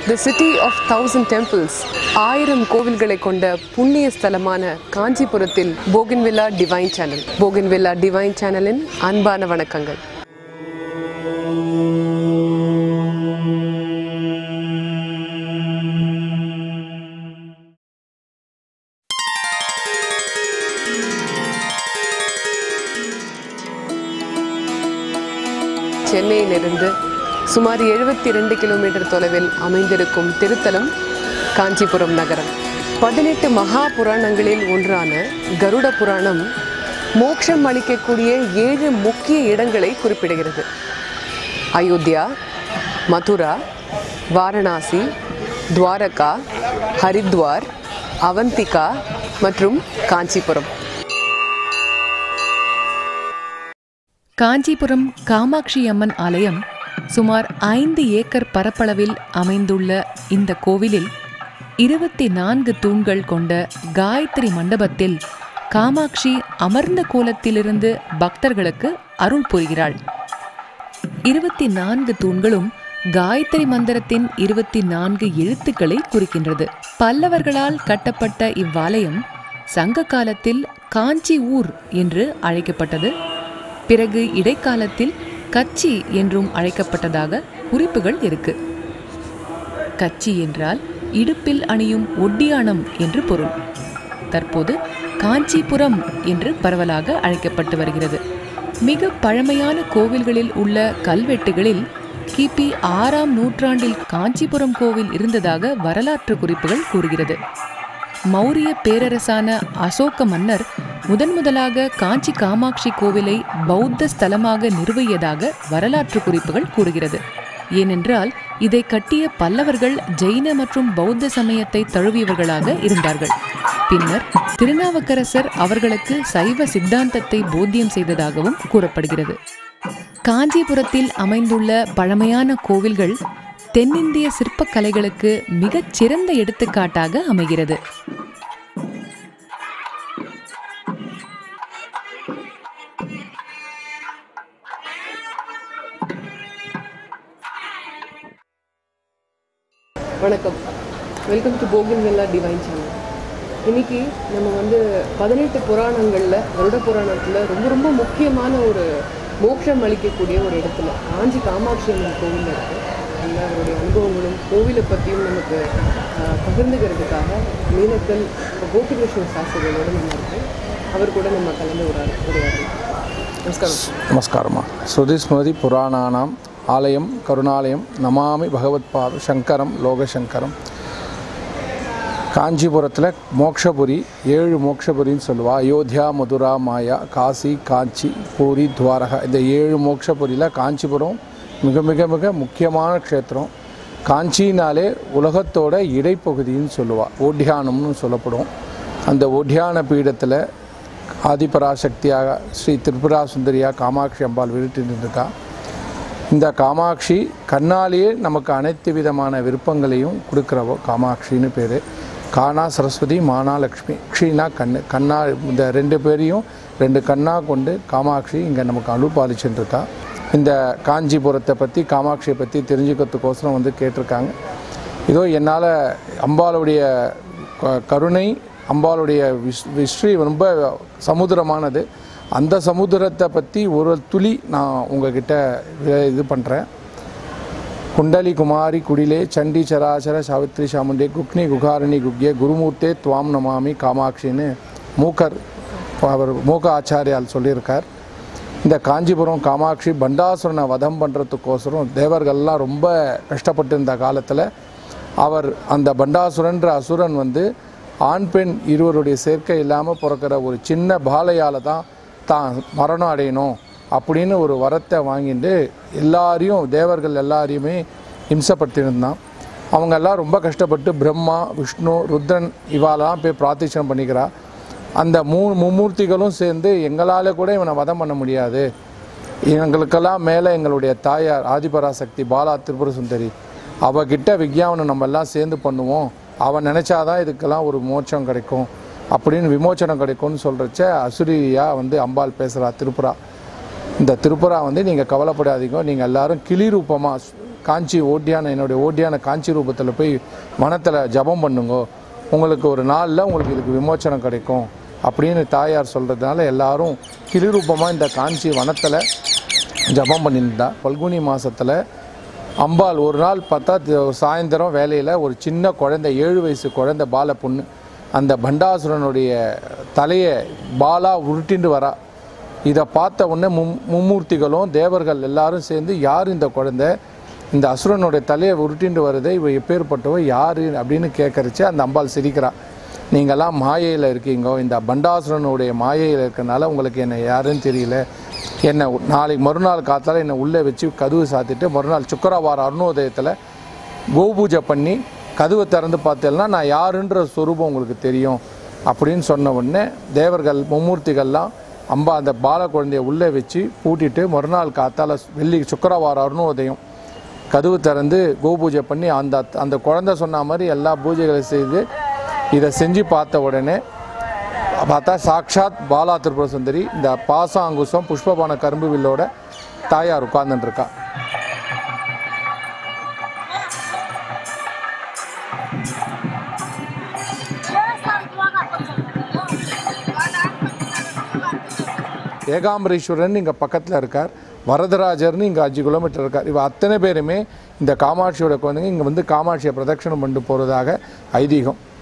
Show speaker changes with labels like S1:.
S1: the city of thousand temples ஆயிரம் கோவில்களை கொண்ட புண்ணிய ஸ்தலமான காஞ்சிபுரத்தில் bougainvillea divine channel bougainvillea divine சேனலின் அன்பான வணக்கங்கள் சென்னையிலிருந்து சுமார் எழுபத்தி ரெண்டு கிலோமீட்டர் தொலைவில் அமைந்திருக்கும் திருத்தலம் காஞ்சிபுரம் நகரம் பதினெட்டு மகா புராணங்களில் ஒன்றான கருட புராணம் மோட்சம் அளிக்கக்கூடிய ஏழு முக்கிய இடங்களை குறிப்பிடுகிறது அயோத்தியா மதுரா வாரணாசி துவாரகா ஹரித்வார் அவந்திகா மற்றும் காஞ்சிபுரம்
S2: காஞ்சிபுரம் காமாட்சி அம்மன் ஆலயம் சுமார் ஐந்து ஏக்கர் பரப்பளவில் அமைந்துள்ள இந்த கோவிலில் இருபத்தி நான்கு தூண்கள் கொண்ட காயத்ரி மண்டபத்தில் காமாட்சி அமர்ந்த கோலத்திலிருந்து பக்தர்களுக்கு அருள் புரிகிறாள் இருபத்தி நான்கு தூண்களும் காயத்ரி மந்திரத்தின் இருபத்தி நான்கு எழுத்துக்களை குறிக்கின்றது பல்லவர்களால் கட்டப்பட்ட இவ்வாலயம் சங்க காலத்தில் காஞ்சி ஊர் என்று அழைக்கப்பட்டது பிறகு இடைக்காலத்தில் கச்சி என்றும் அழைக்கப்பட்டதாக குறிப்புகள் இருக்கு கச்சி என்றால் இடுப்பில் அணியும் ஒட்டியானம் என்று பொருள் தற்போது காஞ்சிபுரம் என்று பரவலாக அழைக்கப்பட்டு வருகிறது மிக பழமையான கோவில்களில் உள்ள கல்வெட்டுகளில் கிபி ஆறாம் நூற்றாண்டில் காஞ்சிபுரம் கோவில் இருந்ததாக வரலாற்று குறிப்புகள் கூறுகிறது மௌரிய பேரரசான அசோக மன்னர் முதன் முதலாக காஞ்சி காமாட்சி கோவிலை பௌத்த ஸ்தலமாக நிறுவியதாக வரலாற்று குறிப்புகள் கூறுகிறது ஏனென்றால் இதை கட்டிய பல்லவர்கள் ஜெயின மற்றும் பௌத்த சமயத்தை தழுவியவர்களாக இருந்தார்கள் பின்னர் திருநாவுக்கரசர் அவர்களுக்கு சைவ சித்தாந்தத்தை போத்தியம் செய்ததாகவும் கூறப்படுகிறது காஞ்சிபுரத்தில் அமைந்துள்ள பழமையான கோவில்கள் தென்னிந்திய சிற்பக்கலைகளுக்கு மிகச் சிறந்த எடுத்துக்காட்டாக அமைகிறது
S1: வணக்கம் welcome to bougainvillea divine channel இன்னைக்கு நம்ம வந்து பதினெட்டு புராணங்களில் கருட புராணத்தில் ரொம்ப ரொம்ப முக்கியமான ஒரு மோட்சம் அளிக்கக்கூடிய ஒரு இடத்துல காஞ்சி காமாட்சி அம்மன் கோவில் இருக்குது அங்கே அவருடைய அனுபவங்களும் கோவிலை பற்றியும் நமக்கு ஆஹ், பகிர்ந்துக்கிறதுக்காக மீனக்கல் கோபிகிருஷ்ண சாஸ்திரிகளோடு நம்ம இருக்கோம் அவர் கூட நம்ம கலந்து உரையாடு உரையாடலாம் நமஸ்காரம்
S3: நமஸ்காரமா ஸ்ருதிஸ்மிருதி புராணானாம் ஆலயம் கருணாலயம் நமாமி பகவத்பாத சங்கரம் லோகசங்கரம் காஞ்சிபுரத்தில் மோக்ஷபுரி ஏழு மோக்ஷபுரின்னு சொல்லுவா அயோத்தியா மதுரா மாயா காசி காஞ்சி பூரி துவாரகா இந்த ஏழு மோக்ஷபுரியில் காஞ்சிபுரம் மிக மிக மிக முக்கியமான க்ஷேத்திரம் காஞ்சினாலே உலகத்தோட இடைப்பகுதின்னு சொல்லுவா ஓட்டியானம்னு சொல்லப்படும் அந்த ஒட்டியான பீடத்தில் ஆதிபராசக்தியாக ஸ்ரீ திரிபுரா சுந்தரியா காமாட்சி அம்பாள் விருட்டின்னு இருக்கா இந்த காமாட்சி கண்ணாலேயே நமக்கு அனைத்து விதமான விருப்பங்களையும் கொடுக்குறவோ காமாட்சின்னு பேர் கானா சரஸ்வதி மானா லக்ஷ்மி க்ஷீனா கண்ணு கண்ணா இந்த ரெண்டு பேரையும் ரெண்டு கண்ணா கொண்டு காமாட்சி இங்கே நமக்கு அனுபாலிச்சுட்டு இருக்கா இந்த காஞ்சிபுரத்தை பற்றி காமாட்சியை பற்றி தெரிஞ்சுக்கிறதுக்கோசரம் வந்து கேட்டிருக்காங்க இதோ என்னால் அம்பாளுடைய க- கருணை அம்பாளுடைய விஷ் ஹிஸ்ட்ரி ரொம்ப சமுத்திரமானது அந்த சமுத்திரத்தை பற்றி ஒரு துளி நான் உங்ககிட்ட வி- இது பண்ணுறேன் குண்டலி குமாரி குடிலே சண்டி சராசர சாவித்ரி சாமுண்டே குக்னி குகாரணி குக்யே குருமூர்த்தே துவாம் நமாமி காமாட்சின்னு மூக்கர் அவர் மூக ஆச்சாரியால் சொல்லியிருக்கார் இந்த காஞ்சிபுரம் காமாட்சி பண்டாசுரனை வதம் பண்ணுறதுக்கோசரம் தேவர்கள்லாம் ரொம்ப கஷ்டப்பட்டு இருந்த காலத்தில் அவர் அந்த பண்டாசுரன்ற அசுரன் வந்து ஆண் பெண் இருவருடைய சேர்க்கை இல்லாமல் பிறக்கிற ஒரு சின்ன பாலையால் தான் தான் மரணம் அடையணும் அப்படின்னு ஒரு வரத்தை வாங்கிட்டு எல்லாரையும் தேவர்கள் எல்லாரையுமே இம்சப்படுத்தியிருந்தான் அவங்க எல்லாம் ரொம்ப கஷ்டப்பட்டு பிரம்மா விஷ்ணு ருத்ரன் இவாலாம் போய் பிரார்த்திச்சனை பண்ணிக்கிறா அந்த மூணு மும்மூர்த்திகளும் சேர்ந்து எங்களால் கூட இவனை வதம் பண்ண முடியாது எங்களுக்கெல்லாம் மேலே எங்களுடைய தாயார் ஆதிபராசக்தி பாலா திரிபுர சுந்தரி அவகிட்ட விக்யாவனை நம்ம எல்லாம் சேர்ந்து பண்ணுவோம் அவன் நினச்சாதான் இதுக்கெல்லாம் ஒரு மோட்சம் கிடைக்கும் அப்படின்னு விமோச்சனம் கிடைக்கும்னு சொல்கிறச்ச அசுரியா வந்து அம்பாள் பேசுகிறா திருப்புரா இந்த திருப்புரா வந்து நீங்கள் கவலைப்படாதீங்க நீங்கள் எல்லாரும் கிளி ரூபமாக காஞ்சி ஓட்டியான என்னுடைய ஓட்டியான காஞ்சி ரூபத்தில் போய் வனத்தில் ஜபம் பண்ணுங்கோ உங்களுக்கு ஒரு நாளில் உங்களுக்கு இதுக்கு விமோச்சனம் கிடைக்கும் அப்படின்னு தாயார் சொல்கிறதுனால எல்லாரும் கிளிரூபமாக இந்த காஞ்சி வனத்தில் ஜபம் பண்ணியிருந்தா பல்குனி மாதத்தில் அம்பாள் ஒரு நாள் பார்த்தா தி- ஒரு சாயந்தரம் வேலையில் ஒரு சின்ன குழந்தை ஏழு வயசு குழந்தை பால பொண்ணு அந்த பண்டாசுரனுடைய தலையை பாலா உருட்டிண்டு வரா இதை பார்த்த உடனே மும் மும்மூர்த்திகளும் தேவர்கள் எல்லாரும் சேர்ந்து யார் இந்த குழந்தை இந்த அசுரனுடைய தலையை உருட்டிண்டு வருதே இவ எப்பேற்பட்டவ யார் அப்படின்னு கேட்கறச்சு அந்த அம்பாள் சிரிக்கிறா நீங்கள்லாம் மாயையில் இருக்கீங்க இந்த பண்டாசுரனுடைய மாயையில் இருக்கனால உங்களுக்கு என்ன யாருன்னு தெரியல என்னை உ- நாளைக்கு மறுநாள் காத்தால என்னை உள்ளே வச்சு கதவு சாத்திட்டு மறுநாள் சுக்கரவார அருணோதயத்தில் கோபூஜை பண்ணி கதவை திறந்து பார்த்தேன்னா நான் யாருன்ற சொரூபம் உங்களுக்கு தெரியும் அப்படின்னு சொன்ன உடனே தேவர்கள் மும்மூர்த்திகள்லாம் அம்பா அந்த பால குழந்தைய உள்ளே வச்சு பூட்டிட்டு மறுநாள் காத்தால வெள்ளி சுக்கரவார அருணோதயம் கதவு திறந்து கோபூஜை பண்ணி அந்த அந்த குழந்தை சொன்ன மாதிரி எல்லா பூஜைகளை செய்து இதை செஞ்சு பார்த்த உடனே பார்த்தா சாக்ஷாத் பாலா திரிபுர சுந்தரி இந்த பாசம் அங்குசம் புஷ்பபான கரும்பு வில்லோட தாயார் உட்கார்ந்துட்டு இருக்கா ஏகாம்பரீஸ்வரன் இங்கே பக்கத்தில் இருக்கார் வரதராஜர்னு இங்கே அஞ்சு கிலோமீட்டர் இருக்கார் இவ அத்தனை பேருமே இந்த காமாட்சியோட குழந்தைங்க இங்கே வந்து காமாட்சியை பிரதட்சணம் பண்ணிட்டு போகிறதாக ஐதீகம்